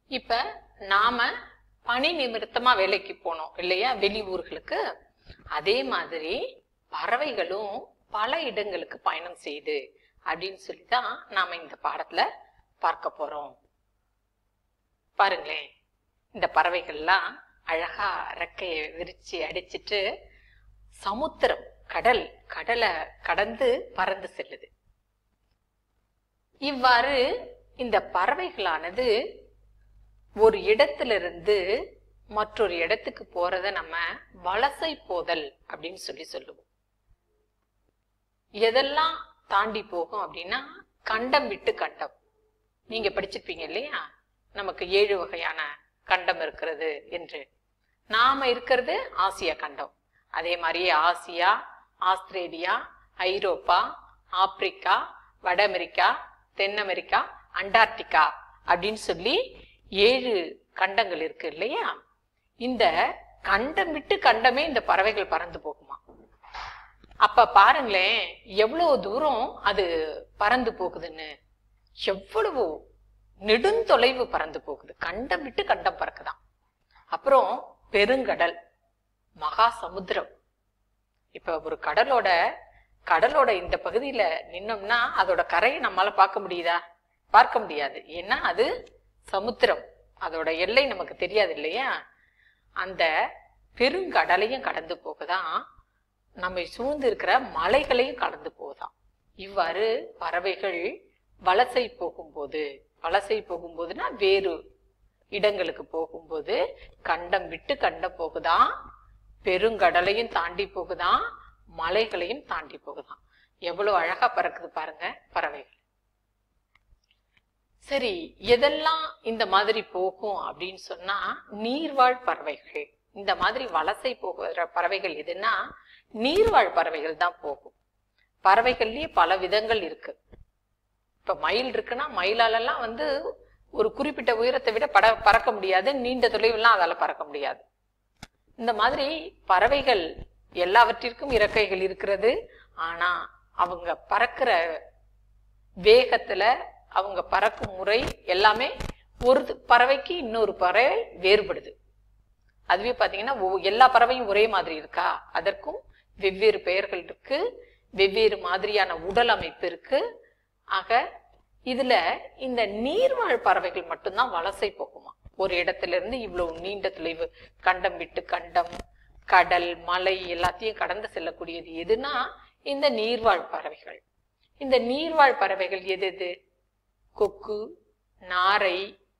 இப்ப நாம பணி நிமித்தமா வேலைக்கு போனோம் இல்லையா வெளி ஊர்களுக்கு அதே மாதிரி பறவைகளும் பல இடங்களுக்கு பயணம் செய்யுது அப்படின்னு சொல்லி தான் நாம இந்த பாடத்துல பார்க்க போறோம் பாருங்களேன் இந்த பறவைகள்லாம் அழகா ரெக்கைய விரிச்சு அடிச்சிட்டு சமுத்திரம் கடல் கடலை கடந்து பறந்து செல்லுது இவ்வாறு இந்த பறவைகளானது ஒரு இடத்திலிருந்து மற்றொரு இடத்துக்கு போறத நம்ம வலசை போதல் அப்படின்னு சொல்லி சொல்லுவோம் எதெல்லாம் தாண்டி போகும் அப்படின்னா கண்டம் விட்டு கண்டம் நீங்க படிச்சிருப்பீங்க இல்லையா நமக்கு ஏழு வகையான கண்டம் இருக்கிறது என்று நாம இருக்கிறது ஆசியா கண்டம் அதே மாதிரியே ஆசியா ஆஸ்திரேலியா ஐரோப்பா ஆப்பிரிக்கா வட அமெரிக்கா தென் அமெரிக்கா அண்டார்டிகா அப்படின்னு சொல்லி ஏழு கண்டங்கள் இருக்கு இல்லையா இந்த கண்டம் விட்டு கண்டமே இந்த பறவைகள் பறந்து போகுமா அப்ப பாருங்களேன் எவ்வளவு தூரம் அது பறந்து போகுதுன்னு எவ்வளவு நெடுந்தொலைவு பறந்து போகுது கண்டம் விட்டு கண்டம் பறக்குதாம் அப்புறம் பெருங்கடல் மகா சமுத்திரம் இப்ப ஒரு கடலோட கடலோட இந்த பகுதியில நின்னோம்னா அதோட கரையை நம்மளால பார்க்க முடியுதா பார்க்க முடியாது ஏன்னா அது சமுத்திரம் அதோட எல்லை நமக்கு தெரியாது இல்லையா அந்த பெருங்கடலையும் கடந்து போகுதான் நம்மை சூழ்ந்து இருக்கிற மலைகளையும் கடந்து போகுதாம் இவ்வாறு பறவைகள் வலசை போகும்போது வலசை போகும்போதுன்னா வேறு இடங்களுக்கு போகும்போது கண்டம் விட்டு கண்டம் போகுதாம் பெருங்கடலையும் தாண்டி போகுதாம் மலைகளையும் தாண்டி போகுதாம் எவ்வளவு அழகா பறக்குது பாருங்க பறவைகள் சரி எதெல்லாம் இந்த மாதிரி போகும் அப்படின்னு சொன்னா நீர்வாழ் பறவைகள் இந்த மாதிரி வலசை போகிற பறவைகள் எதுன்னா நீர்வாழ் பறவைகள் தான் போகும் பறவைகள்லயே பல விதங்கள் இருக்கு இப்ப மயில் இருக்குன்னா மயிலாலெல்லாம் வந்து ஒரு குறிப்பிட்ட உயரத்தை விட பட பறக்க முடியாது நீண்ட தொலைவெல்லாம் அதால பறக்க முடியாது இந்த மாதிரி பறவைகள் எல்லாவற்றிற்கும் இறக்கைகள் இருக்கிறது ஆனா அவங்க பறக்கிற வேகத்துல அவங்க பறக்கும் முறை எல்லாமே ஒரு பறவைக்கு இன்னொரு பறவை வேறுபடுது அதுவே பாத்தீங்கன்னா ஒவ்வொ- எல்லா பறவையும் ஒரே மாதிரி இருக்கா அதற்கும் வெவ்வேறு பெயர்கள் இருக்கு வெவ்வேறு மாதிரியான உடல் அமைப்பு இருக்கு ஆக இதுல இந்த நீர்வாழ் பறவைகள் மட்டும்தான் வலசை போகுமா ஒரு இடத்துல இருந்து இவ்வளவு நீண்ட தொலைவு கண்டம் விட்டு கண்டம் கடல் மலை எல்லாத்தையும் கடந்து செல்லக்கூடியது எதுனா இந்த நீர்வாழ் பறவைகள் இந்த நீர்வாழ் பறவைகள் எது எது கொக்கு நாரை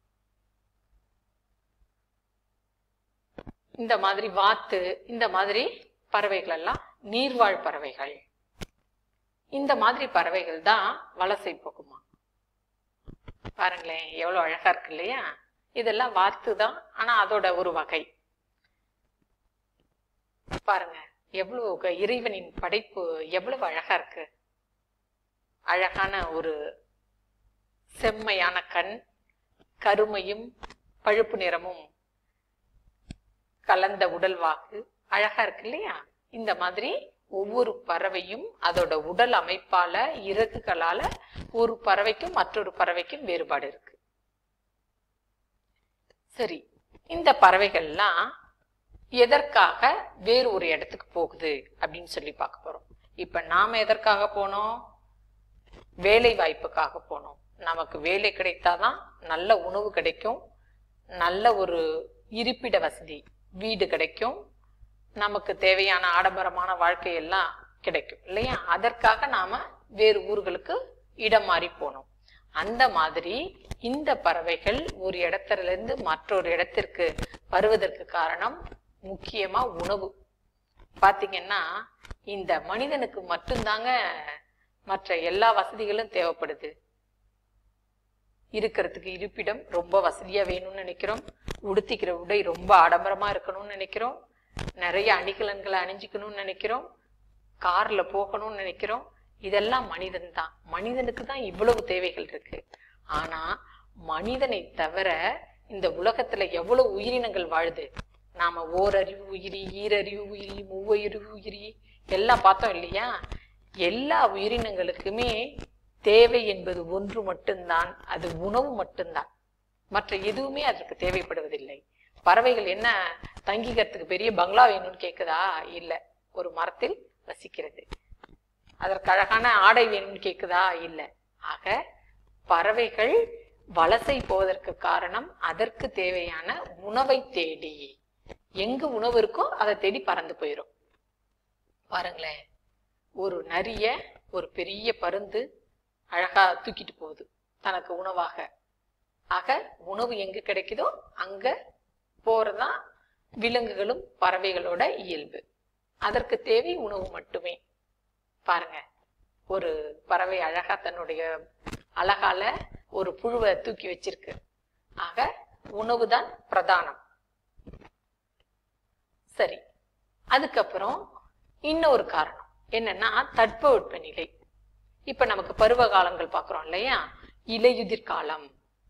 இந்த மாதிரி வாத்து இந்த மாதிரி பறவைகள் எல்லாம் நீர்வாழ் பறவைகள் இந்த மாதிரி பறவைகள் தான் வலசை போகுமா பாருங்களேன் எவ்வளவு அழகா இருக்கு இல்லையா இதெல்லாம் வாத்து தான் ஆனா அதோட ஒரு வகை பாருங்க எவ்வளவு க- இறைவனின் படைப்பு எவ்வளவு அழகா இருக்கு அழகான ஒரு செம்மையான கண் கருமையும் பழுப்பு நிறமும் கலந்த உடல் வாக்கு அழகா இருக்கு இல்லையா இந்த மாதிரி ஒவ்வொரு பறவையும் அதோட உடல் அமைப்பால இறகுகளால ஒரு பறவைக்கும் மற்றொரு பறவைக்கும் வேறுபாடு இருக்கு சரி இந்த பறவைகள்லாம் எதற்காக வேறு ஒரு இடத்துக்கு போகுது அப்படின்னு சொல்லி பார்க்க போறோம் இப்ப நாம எதற்காக போனோம் வேலை வாய்ப்புக்காக போனோம் நமக்கு வேலை கிடைத்தாதான் நல்ல உணவு கிடைக்கும் நல்ல ஒரு இருப்பிட வசதி வீடு கிடைக்கும் நமக்கு தேவையான ஆடம்பரமான வாழ்க்கை எல்லாம் கிடைக்கும் இல்லையா அதற்காக நாம வேறு ஊர்களுக்கு இடம் மாறி போனோம் அந்த மாதிரி இந்த பறவைகள் ஒரு இடத்துல இருந்து மற்றொரு இடத்திற்கு வருவதற்கு காரணம் முக்கியமா உணவு பாத்தீங்கன்னா இந்த மனிதனுக்கு மட்டும்தாங்க மற்ற எல்லா வசதிகளும் தேவைப்படுது இருக்கிறதுக்கு இருப்பிடம் ரொம்ப வசதியா வேணும்னு நினைக்கிறோம் உடுத்திக்கிற உடை ரொம்ப ஆடம்பரமா இருக்கணும்னு நினைக்கிறோம் நிறைய அணிகலன்களை அணிஞ்சுக்கணும்னு நினைக்கிறோம் கார்ல போகணும்னு நினைக்கிறோம் இதெல்லாம் மனிதன் தான் மனிதனுக்கு தான் இவ்வளவு தேவைகள் இருக்கு ஆனா மனிதனை தவிர இந்த உலகத்துல எவ்வளவு உயிரினங்கள் வாழுது நாம ஓரறிவு உயிரி ஈரறிவு உயிரி மூவறிவு உயிரி எல்லாம் பார்த்தோம் இல்லையா எல்லா உயிரினங்களுக்குமே தேவை என்பது ஒன்று மட்டும்தான் அது உணவு மட்டும்தான் மற்ற எதுவுமே அதற்கு தேவைப்படுவதில்லை பறவைகள் என்ன தங்கிக்கிறதுக்கு பெரிய பங்களா வேணும்னு கேக்குதா இல்ல ஒரு மரத்தில் வசிக்கிறது அதற்கு அழகான ஆடை வேணும்னு கேக்குதா இல்ல ஆக பறவைகள் வலசை போவதற்கு காரணம் அதற்கு தேவையான உணவை தேடி எங்க உணவு இருக்கோ அதை தேடி பறந்து போயிடும் பாருங்களேன் ஒரு நரிய ஒரு பெரிய பருந்து அழகா தூக்கிட்டு போகுது தனக்கு உணவாக ஆக உணவு எங்க கிடைக்குதோ அங்க போறதுதான் விலங்குகளும் பறவைகளோட இயல்பு அதற்கு தேவை உணவு மட்டுமே பாருங்க ஒரு பறவை அழகா தன்னுடைய அழகால ஒரு புழுவை தூக்கி வச்சிருக்கு ஆக உணவுதான் பிரதானம் சரி அதுக்கப்புறம் இன்னொரு காரணம் என்னன்னா தட்பவெப்பநிலை இப்ப நமக்கு பருவ காலங்கள் பாக்குறோம் இல்லையா இலையுதிர் காலம்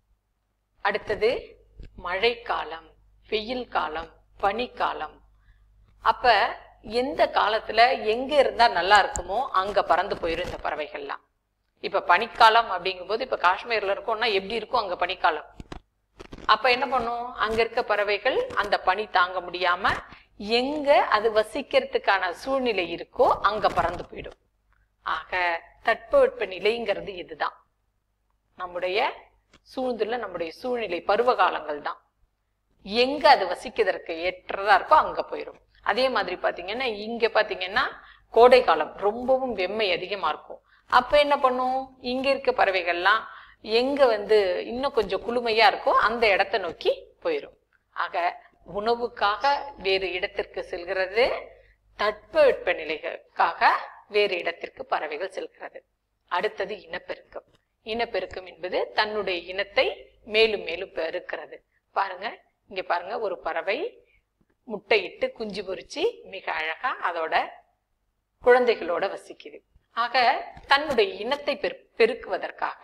அடுத்தது மழைக்காலம் வெயில் காலம் பனிக்காலம் அப்ப எந்த காலத்துல எங்க இருந்தா நல்லா இருக்குமோ அங்க பறந்து போயிரும் இந்த பறவைகள்லாம் இப்ப பனிக்காலம் அப்படிங்கும்போது இப்ப காஷ்மீர்ல இருக்கோம்னா எப்படி இருக்கும் அங்க பனிக்காலம் அப்ப என்ன பண்ணும் அங்க இருக்க பறவைகள் அந்த பனி தாங்க முடியாம எங்க அது வசிக்கிறதுக்கான சூழ்நிலை இருக்கோ அங்க பறந்து போயிடும் ஆக தட்பவெட்ப நிலைங்கிறது இதுதான் நம்முடைய சூழ்ந்துள்ள நம்முடைய சூழ்நிலை பருவ காலங்கள் தான் எங்க அது வசிக்கிறதற்கு ஏற்றதா இருக்கோ அங்க போயிடும் அதே மாதிரி பாத்தீங்கன்னா இங்க பாத்தீங்கன்னா கோடை காலம் ரொம்பவும் வெம்மை அதிகமா இருக்கும் அப்ப என்ன பண்ணும் இங்க இருக்க பறவைகள்லாம் எங்க வந்து இன்னும் கொஞ்சம் குளுமையா இருக்கோ அந்த இடத்தை நோக்கி போயிடும் ஆக உணவுக்காக வேறு இடத்திற்கு செல்கிறது தட்பவெட்ப நிலைகளுக்காக வேறு இடத்திற்கு பறவைகள் செல்கிறது அடுத்தது இனப்பெருக்கம் இனப்பெருக்கம் என்பது தன்னுடைய இனத்தை மேலும் மேலும் பெருக்கிறது பாருங்க இங்க பாருங்க ஒரு பறவை முட்டையிட்டு குஞ்சு பொரிச்சு மிக அழகா அதோட குழந்தைகளோட வசிக்குது ஆக தன்னுடைய இனத்தை பெரு- பெருக்குவதற்காக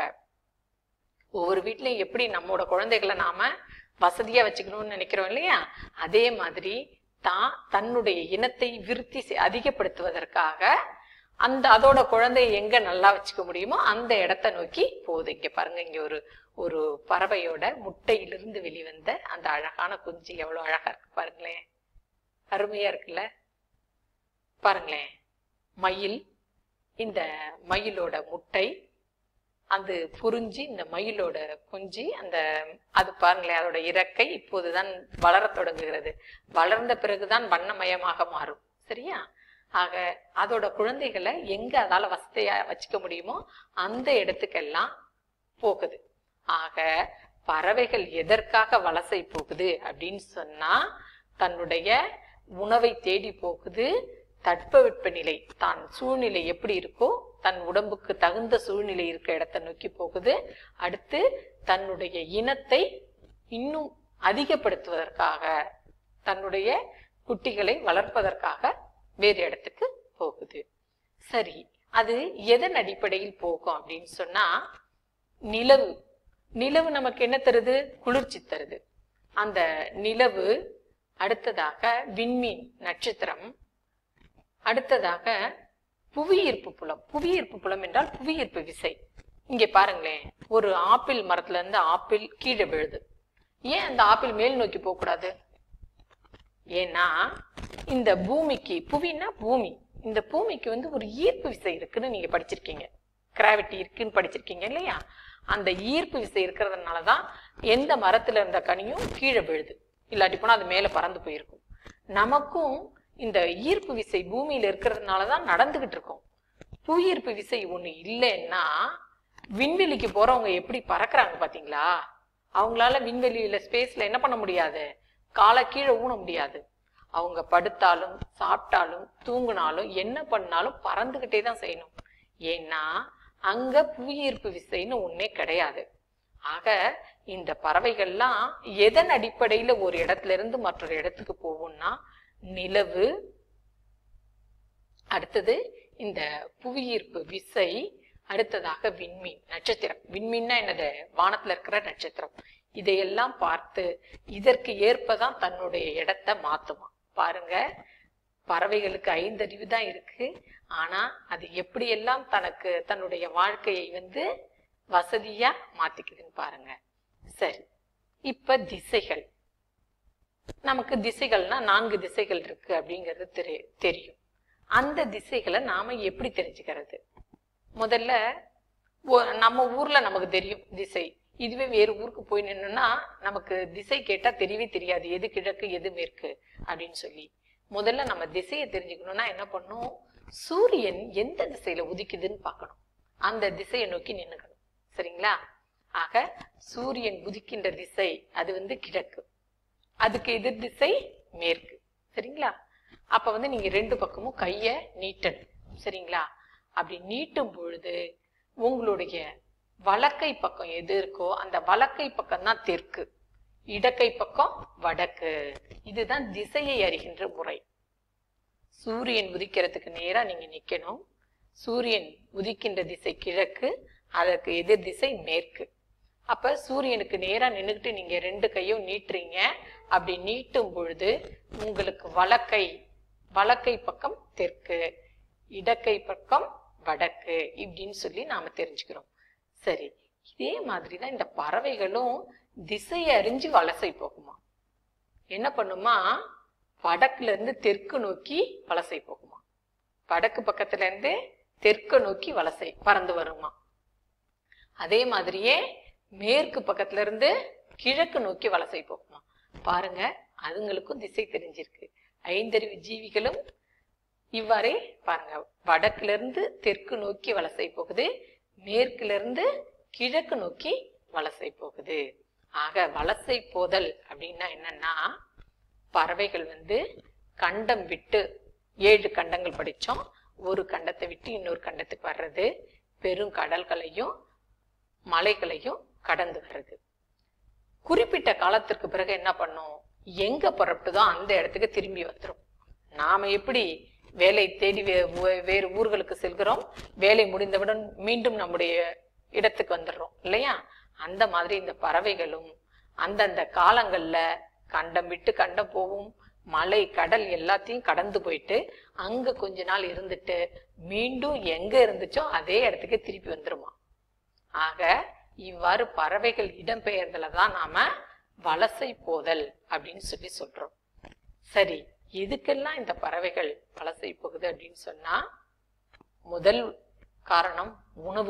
ஒவ்வொரு வீட்லயும் எப்படி நம்மோட குழந்தைகளை நாம வசதியா வச்சுக்கணும்னு நினைக்கிறோம் இல்லையா அதே மாதிரி தான் தன்னுடைய இனத்தை விருத்தி செய்- அதிகப்படுத்துவதற்காக அந்த அதோட குழந்தையை எங்க நல்லா வச்சுக்க முடியுமோ அந்த இடத்தை நோக்கி போகுது இங்க பாருங்க இங்க ஒரு ஒரு பறவையோட முட்டையிலிருந்து வெளிவந்த அந்த அழகான குஞ்சு எவ்வளவு அழகா இருக்கு பாருங்களேன் அருமையா இருக்குல்ல பாருங்களேன் மயில் இந்த மயிலோட முட்டை அது புரிஞ்சு இந்த மயிலோட குஞ்சு அந்த அது பாருங்களேன் அதோட இறக்கை இப்போதுதான் வளரத் தொடங்குகிறது வளர்ந்த பிறகுதான் வண்ணமயமாக மாறும் சரியா ஆக அதோட குழந்தைகளை எங்க அதால வசதியா வச்சுக்க முடியுமோ அந்த இடத்துக்கெல்லாம் போகுது ஆக பறவைகள் எதற்காக வலசை போகுது அப்படின்னு சொன்னா தன்னுடைய உணவை தேடி போகுது தட்பவெட்ப நிலை தான் சூழ்நிலை எப்படி இருக்கோ தன் உடம்புக்கு தகுந்த சூழ்நிலை இருக்க இடத்தை நோக்கி போகுது அடுத்து தன்னுடைய இனத்தை இன்னும் அதிகப்படுத்துவதற்காக தன்னுடைய குட்டிகளை வளர்ப்பதற்காக வேறு இடத்துக்கு போகுது சரி அது எதன் அடிப்படையில் போகும் அப்படின்னு சொன்னா நிலவு நிலவு நமக்கு என்ன தருது குளிர்ச்சி தருது அந்த நிலவு அடுத்ததாக விண்மீன் நட்சத்திரம் அடுத்ததாக புவியீர்ப்பு புலம் புவியீர்ப்பு புலம் என்றால் புவியீர்ப்பு விசை இங்கே பாருங்களேன் ஒரு ஆப்பிள் மரத்துல இருந்து ஆப்பிள் கீழே விழுது ஏன் அந்த ஆப்பிள் மேல் நோக்கி போக கூடாது ஏன்னா இந்த பூமிக்கு புவின்னா பூமி இந்த பூமிக்கு வந்து ஒரு ஈர்ப்பு விசை இருக்குன்னு நீங்க படிச்சிருக்கீங்க கிராவிட்டி இருக்குன்னு படிச்சிருக்கீங்க இல்லையா அந்த ஈர்ப்பு விசை இருக்கிறதுனாலதான் எந்த மரத்துல இருந்த கனியும் கீழே விழுது இல்லாட்டி போனா அது மேல பறந்து போயிருக்கும் நமக்கும் இந்த ஈர்ப்பு விசை பூமியில இருக்கிறதுனாலதான் நடந்துகிட்டு இருக்கோம் புவியீர்ப்பு விசை ஒண்ணு இல்லைன்னா விண்வெளிக்கு போறவங்க எப்படி பறக்குறாங்க பாத்தீங்களா அவங்களால விண்வெளியில ஸ்பேஸ்ல என்ன பண்ண முடியாது காலை கீழே ஊன முடியாது அவங்க படுத்தாலும் சாப்பிட்டாலும் தூங்குனாலும் என்ன பண்ணாலும் பறந்துகிட்டே தான் செய்யணும் ஏன்னா அங்க புவியீர்ப்பு விசைன்னு ஒண்ணே கிடையாது ஆக இந்த பறவைகள்லாம் எதன் அடிப்படையில ஒரு இடத்துல இருந்து மற்றொரு இடத்துக்கு போகும்னா நிலவு அடுத்தது இந்த புவியீர்ப்பு விசை அடுத்ததாக விண்மீன் நட்சத்திரம் விண்மீன்னா என்னது வானத்துல இருக்கிற நட்சத்திரம் இதையெல்லாம் பார்த்து இதற்கு ஏற்பதான் தன்னுடைய இடத்தை மாத்துமா பாருங்க பறவைகளுக்கு ஐந்தறிவு தான் இருக்கு ஆனா அது எப்படியெல்லாம் தனக்கு தன்னுடைய வாழ்க்கையை வந்து வசதியா மாத்திக்குதுன்னு பாருங்க சரி இப்ப திசைகள் நமக்கு திசைகள்னா நான்கு திசைகள் இருக்கு அப்படிங்கிறது தெரி தெரியும் அந்த திசைகளை நாம எப்படி தெரிஞ்சுக்கிறது முதல்ல ஒ- நம்ம ஊர்ல நமக்கு தெரியும் திசை இதுவே வேறு ஊருக்கு போய் நின்னோம்னா நமக்கு திசை கேட்டா தெரியவே தெரியாது எது கிழக்கு எது மேற்கு அப்படின்னு சொல்லி முதல்ல நம்ம திசையை தெரிஞ்சுக்கணும்னா என்ன பண்ணும் சூரியன் எந்த திசையில உதிக்குதுன்னு பார்க்கணும் அந்த திசையை நோக்கி நின்னுக்கணும் சரிங்களா ஆக சூரியன் உதிக்கின்ற திசை அது வந்து கிழக்கு அதுக்கு எதிர் திசை மேற்கு சரிங்களா அப்ப வந்து நீங்க ரெண்டு பக்கமும் கைய நீட்டணும் சரிங்களா அப்படி நீட்டும் பொழுது உங்களுடைய வலக்கை பக்கம் எது இருக்கோ அந்த வலக்கை பக்கம் தான் தெற்கு இடக்கை பக்கம் வடக்கு இதுதான் திசையை அறிகின்ற முறை சூரியன் உதிக்கிறதுக்கு நேரா நீங்க நிக்கணும் சூரியன் உதிக்கின்ற திசை கிழக்கு அதற்கு எதிர் திசை மேற்கு அப்ப சூரியனுக்கு நேரா நின்னுக்கிட்டு நீங்க ரெண்டு கையும் நீட்டுறீங்க அப்படி நீட்டும் பொழுது உங்களுக்கு வலக்கை வலக்கை பக்கம் தெற்கு இடக்கை பக்கம் வடக்கு இப்படின்னு சொல்லி நாம தெரிஞ்சுக்கிறோம் சரி இதே மாதிரிதான் இந்த பறவைகளும் திசையை அறிஞ்சு வலசை போகுமா என்ன பண்ணுமா வடக்குல இருந்து தெற்கு நோக்கி வலசை போகுமா வடக்கு பக்கத்துல இருந்து தெற்கு நோக்கி வலசை பறந்து வருமா அதே மாதிரியே மேற்கு பக்கத்துல இருந்து கிழக்கு நோக்கி வலசை போகுமா பாருங்க அதுங்களுக்கும் திசை தெரிஞ்சிருக்கு ஐந்தறிவு ஜீவிகளும் இவ்வாறே பாருங்க வடக்குல இருந்து தெற்கு நோக்கி வலசை போகுது மேற்குல இருந்து கிழக்கு நோக்கி வலசை போகுது ஆக வலசை போதல் அப்படின்னா என்னன்னா பறவைகள் வந்து கண்டம் விட்டு ஏழு கண்டங்கள் படிச்சோம் ஒரு கண்டத்தை விட்டு இன்னொரு கண்டத்துக்கு வர்றது பெருங்கடல்களையும் மலைகளையும் கடந்து வர்றது குறிப்பிட்ட காலத்திற்கு பிறகு என்ன பண்ணும் எங்க புறப்பட்டுதோ அந்த இடத்துக்கு திரும்பி வந்துரும் நாம எப்படி வேலை தேடி வே- வே- வேறு ஊர்களுக்கு செல்கிறோம் வேலை முடிந்தவுடன் மீண்டும் நம்முடைய இடத்துக்கு வந்துடுறோம் இல்லையா அந்த மாதிரி இந்த பறவைகளும் அந்தந்த காலங்கள்ல கண்டம் விட்டு கண்டம் போகும் மலை கடல் எல்லாத்தையும் கடந்து போயிட்டு அங்க கொஞ்ச நாள் இருந்துட்டு மீண்டும் எங்க இருந்துச்சோ அதே இடத்துக்கு திருப்பி வந்துருமா ஆக இவ்வாறு பறவைகள் இடம்பெயர்தல தான் நாம வலசை போதல் அப்படின்னு சொல்லி சொல்றோம் சரி எதுக்கெல்லாம் இந்த பறவைகள் வலசை போகுது அப்படின்னு சொன்னா முதல் காரணம் உணவு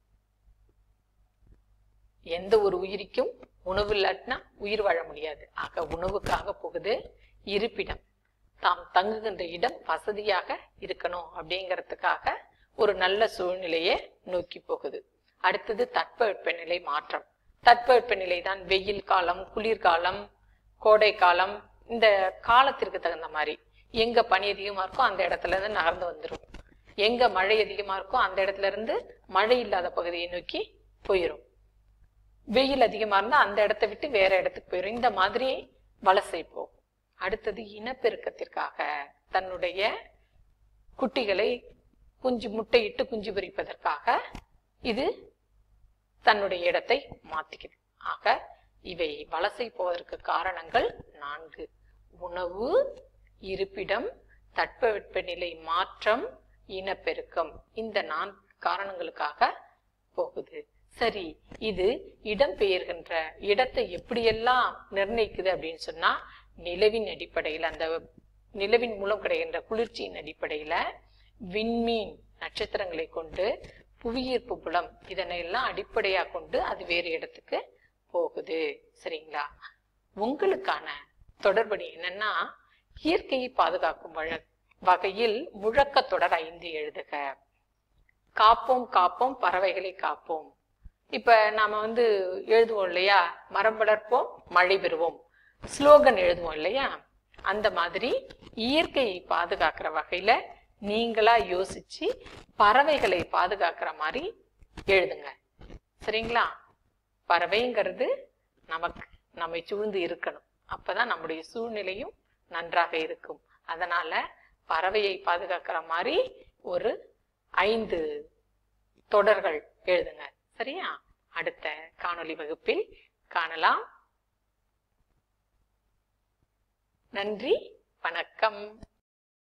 எந்த ஒரு உயிருக்கும் உணவு இல்லாட்டினா உயிர் வாழ முடியாது ஆக உணவுக்காக போகுது இருப்பிடம் தாம் தங்குகின்ற இடம் வசதியாக இருக்கணும் அப்படிங்கிறதுக்காக ஒரு நல்ல சூழ்நிலையை நோக்கி போகுது அடுத்தது தட்பவெப்பநிலை மாற்றம் தட்பவெப்பநிலை தான் வெயில் காலம் குளிர்காலம் கோடை காலம் இந்த காலத்திற்கு தகுந்த மாதிரி எங்க பனி அதிகமா இருக்கோ அந்த இடத்துல இருந்து நகர்ந்து வந்துரும் எங்க மழை அதிகமா இருக்கோ அந்த இடத்துல இருந்து மழை இல்லாத பகுதியை நோக்கி போயிரும் வெயில் அதிகமா இருந்தா அந்த இடத்தை விட்டு வேற இடத்துக்கு போயிடும் இந்த மாதிரி வலசை போகும் அடுத்தது இனப்பெருக்கத்திற்காக தன்னுடைய குட்டிகளை குஞ்சு முட்டையிட்டு குஞ்சு பொரிப்பதற்காக இது தன்னுடைய இடத்தை மாத்திக்குது ஆக இவை வலசை போவதற்கு காரணங்கள் நான்கு உணவு இருப்பிடம் தட்பவெப்பநிலை மாற்றம் இனப்பெருக்கம் இந்த நான்கு காரணங்களுக்காக போகுது சரி இது இடம்பெயர்கின்ற இடத்தை எப்படியெல்லாம் நிர்ணயிக்குது அப்படின்னு சொன்னா நிலவின் அடிப்படையில் அந்த நிலவின் மூலம் கிடைக்கின்ற குளிர்ச்சியின் அடிப்படையில விண்மீன் நட்சத்திரங்களை கொண்டு புவியீர்ப்பு புலம் இதனை எல்லாம் அடிப்படையா கொண்டு அது வேறு இடத்துக்கு போகுது சரிங்களா உங்களுக்கான தொடர்படி என்னன்னா இயற்கையை பாதுகாக்கும் வழ வகையில் முழக்கத் தொடர் ஐந்து எழுதுக காப்போம் காப்போம் பறவைகளை காப்போம் இப்ப நாம வந்து எழுதுவோம் இல்லையா மரம் வளர்ப்போம் மழை பெறுவோம் ஸ்லோகன் எழுதுவோம் இல்லையா அந்த மாதிரி இயற்கையை பாதுகாக்கிற வகையில நீங்களா யோசிச்சு பறவைகளை பாதுகாக்கிற மாதிரி எழுதுங்க சரிங்களா பறவைங்கிறது நமக்கு நம்மை சூழ்ந்து இருக்கணும் அப்பதான் நம்முடைய சூழ்நிலையும் நன்றாக இருக்கும் அதனால பறவையை பாதுகாக்கிற மாதிரி ஒரு ஐந்து தொடர்கள் எழுதுங்க சரியா அடுத்த காணொளி வகுப்பில் காணலாம் நன்றி வணக்கம்